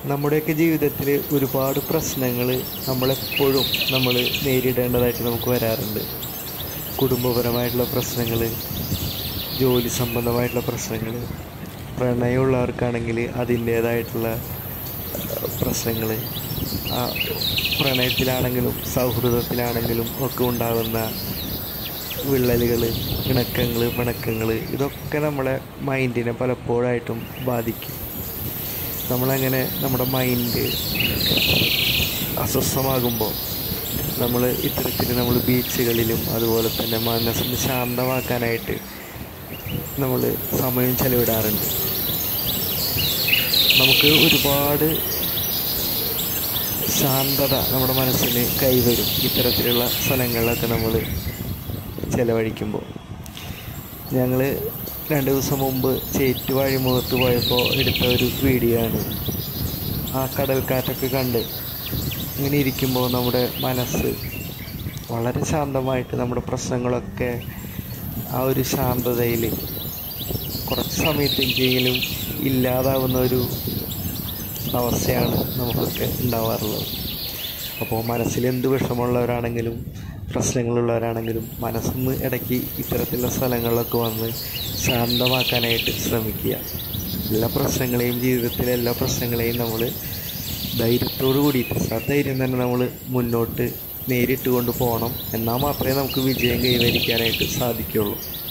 നമ്മുടെയൊക്കെ ജീവിതത്തിൽ ഒരുപാട് പ്രശ്നങ്ങൾ നമ്മളെപ്പോഴും നമ്മൾ നേരിടേണ്ടതായിട്ട് നമുക്ക് വരാറുണ്ട് കുടുംബപരമായിട്ടുള്ള പ്രശ്നങ്ങൾ ജോലി സംബന്ധമായിട്ടുള്ള പ്രശ്നങ്ങൾ പ്രണയമുള്ളവർക്കാണെങ്കിൽ അതിൻ്റേതായിട്ടുള്ള പ്രശ്നങ്ങൾ ആ പ്രണയത്തിലാണെങ്കിലും സൗഹൃദത്തിലാണെങ്കിലും ഒക്കെ ഉണ്ടാകുന്ന വിള്ളലുകൾ ഇണക്കങ്ങൾ പിണക്കങ്ങൾ ഇതൊക്കെ നമ്മളെ മൈൻഡിനെ പലപ്പോഴായിട്ടും ബാധിക്കും നമ്മളങ്ങനെ നമ്മുടെ മൈൻഡ് അസ്വസ്ഥമാകുമ്പോൾ നമ്മൾ ഇത്തരത്തിൽ നമ്മൾ ബീച്ചുകളിലും അതുപോലെ തന്നെ മനസ്സൊന്ന് ശാന്തമാക്കാനായിട്ട് നമ്മൾ സമയം ചെലവിടാറുണ്ട് നമുക്ക് ഒരുപാട് ശാന്തത നമ്മുടെ മനസ്സിന് കൈവരും ഇത്തരത്തിലുള്ള സ്ഥലങ്ങളിലൊക്കെ നമ്മൾ ചിലവഴിക്കുമ്പോൾ ഞങ്ങൾ രണ്ട് ദിവസം മുമ്പ് ചേറ്റുവാഴി മുഖത്ത് പോയപ്പോൾ എടുത്ത ഒരു വീഡിയോ ആണ് ആ കടൽക്കാറ്റൊക്കെ കണ്ട് ഇങ്ങനെ ഇരിക്കുമ്പോൾ നമ്മുടെ മനസ്സ് വളരെ ശാന്തമായിട്ട് നമ്മുടെ പ്രശ്നങ്ങളൊക്കെ ആ ഒരു ശാന്തതയിൽ കുറച്ച് സമയത്തേക്കെങ്കിലും ഇല്ലാതാവുന്ന ഒരു അവസ്ഥയാണ് നമുക്കൊക്കെ ഉണ്ടാവാറുള്ളത് അപ്പോൾ മനസ്സിൽ എന്ത് വിഷമമുള്ളവരാണെങ്കിലും പ്രശ്നങ്ങളുള്ളവരാണെങ്കിലും മനസ്സൊന്ന് ഇടയ്ക്ക് ഇത്തരത്തിലുള്ള സ്ഥലങ്ങളിലൊക്കെ വന്ന് ശാന്തമാക്കാനായിട്ട് ശ്രമിക്കുക എല്ലാ പ്രശ്നങ്ങളെയും ജീവിതത്തിലെ എല്ലാ പ്രശ്നങ്ങളെയും നമ്മൾ ധൈര്യത്തോടു കൂടിയിട്ട് സധൈര്യം തന്നെ നമ്മൾ മുന്നോട്ട് നേരിട്ട് കൊണ്ട് പോകണം എന്നാൽ മാത്രമേ നമുക്ക് വിജയം കൈവരിക്കാനായിട്ട് സാധിക്കുകയുള്ളൂ